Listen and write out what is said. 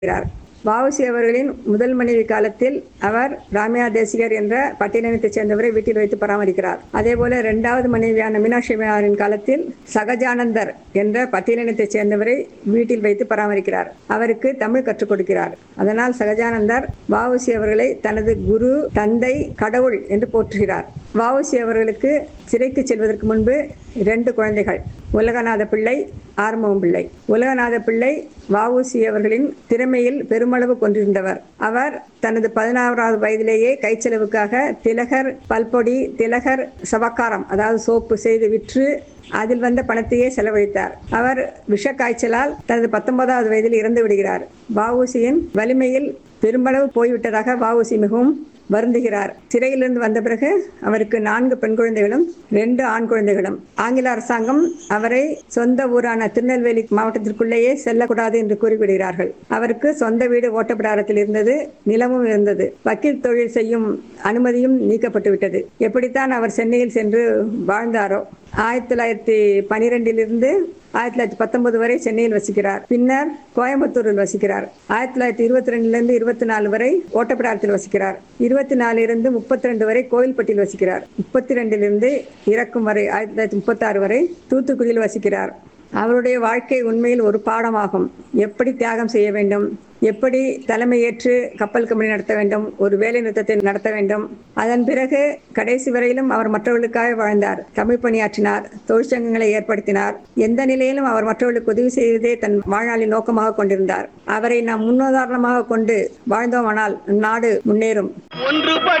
இருக்கிறார் வஉசி அவர்களின் முதல் மனைவி காலத்தில் அவர் ராமியா தேசிகர் என்ற பட்டியலினத்தைச் சேர்ந்தவரை வீட்டில் வைத்து பராமரிக்கிறார் அதேபோல இரண்டாவது மனைவியான மீனாட்சி அம்மையாரின் காலத்தில் சகஜானந்தர் என்ற பட்டியலினத்தைச் சேர்ந்தவரை வீட்டில் வைத்து பராமரிக்கிறார் அவருக்கு தமிழ் கற்றுக் கொடுக்கிறார் அதனால் சகஜானந்தர் வஉசி அவர்களை தனது குரு தந்தை கடவுள் என்று போற்றுகிறார் வஉசி அவர்களுக்கு சிறைக்கு செல்வதற்கு முன்பு இரண்டு குழந்தைகள் உலகநாத பிள்ளை ஆறுமுகம் பிள்ளை உலகநாத பிள்ளை வஉசி அவர்களின் திறமையில் பெருமளவு கொண்டிருந்தவர் அவர் தனது பதினாறாவது வயதிலேயே கைச்செலவுக்காக திலகர் பல்பொடி திலகர் சவக்காரம் அதாவது சோப்பு செய்து விற்று அதில் வந்த பணத்தையே செலவழித்தார் அவர் விஷ காய்ச்சலால் தனது பத்தொன்பதாவது வயதில் இறந்து விடுகிறார் வஉசியின் வலிமையில் பெருமளவு போய்விட்டதாக வஉசி மிகவும் வருந்துகிறார் சிறையிலிருந்து வந்த பிறகு அவருக்கு நான்கு பெண் குழந்தைகளும் ரெண்டு ஆண் குழந்தைகளும் ஆங்கில அரசாங்கம் அவரை சொந்த ஊரான திருநெல்வேலி மாவட்டத்திற்குள்ளேயே செல்லக்கூடாது என்று கூறிவிடுகிறார்கள் அவருக்கு சொந்த வீடு ஓட்டப்பிடாரத்தில் இருந்தது நிலமும் இருந்தது வக்கீல் தொழில் செய்யும் அனுமதியும் நீக்கப்பட்டு விட்டது எப்படித்தான் அவர் சென்னையில் சென்று வாழ்ந்தாரோ ஆயிரத்தி தொள்ளாயிரத்தி பனிரெண்டிலிருந்து ஆயிரத்தி தொள்ளாயிரத்தி பத்தொன்பது வரை சென்னையில் வசிக்கிறார் பின்னர் கோயம்புத்தூரில் வசிக்கிறார் ஆயிரத்தி தொள்ளாயிரத்தி இருபத்தி ரெண்டுலேருந்து இருபத்தி நாலு வரை ஓட்டப்பிடாரத்தில் வசிக்கிறார் இருபத்தி நாலிலிருந்து முப்பத்தி ரெண்டு வரை கோயில்பட்டியில் வசிக்கிறார் முப்பத்தி ரெண்டிலிருந்து இறக்கும் வரை ஆயிரத்தி தொள்ளாயிரத்தி முப்பத்தாறு வரை தூத்துக்குடியில் வசிக்கிறார் அவருடைய வாழ்க்கை உண்மையில் ஒரு பாடமாகும் எப்படி தியாகம் செய்ய வேண்டும் எப்படி தலைமையேற்று கப்பல் கம்பெனி நடத்த வேண்டும் ஒரு வேலை நிறுத்தத்தை நடத்த வேண்டும் அதன் பிறகு கடைசி வரையிலும் அவர் மற்றவர்களுக்காக வாழ்ந்தார் தமிழ் பணியாற்றினார் தொழிற்சங்கங்களை ஏற்படுத்தினார் எந்த நிலையிலும் அவர் மற்றவர்களுக்கு உதவி செய்வதே தன் வாழ்நாளின் நோக்கமாக கொண்டிருந்தார் அவரை நாம் முன்னுதாரணமாக கொண்டு வாழ்ந்தோமானால் நாடு முன்னேறும் ஒன்றுபட்ட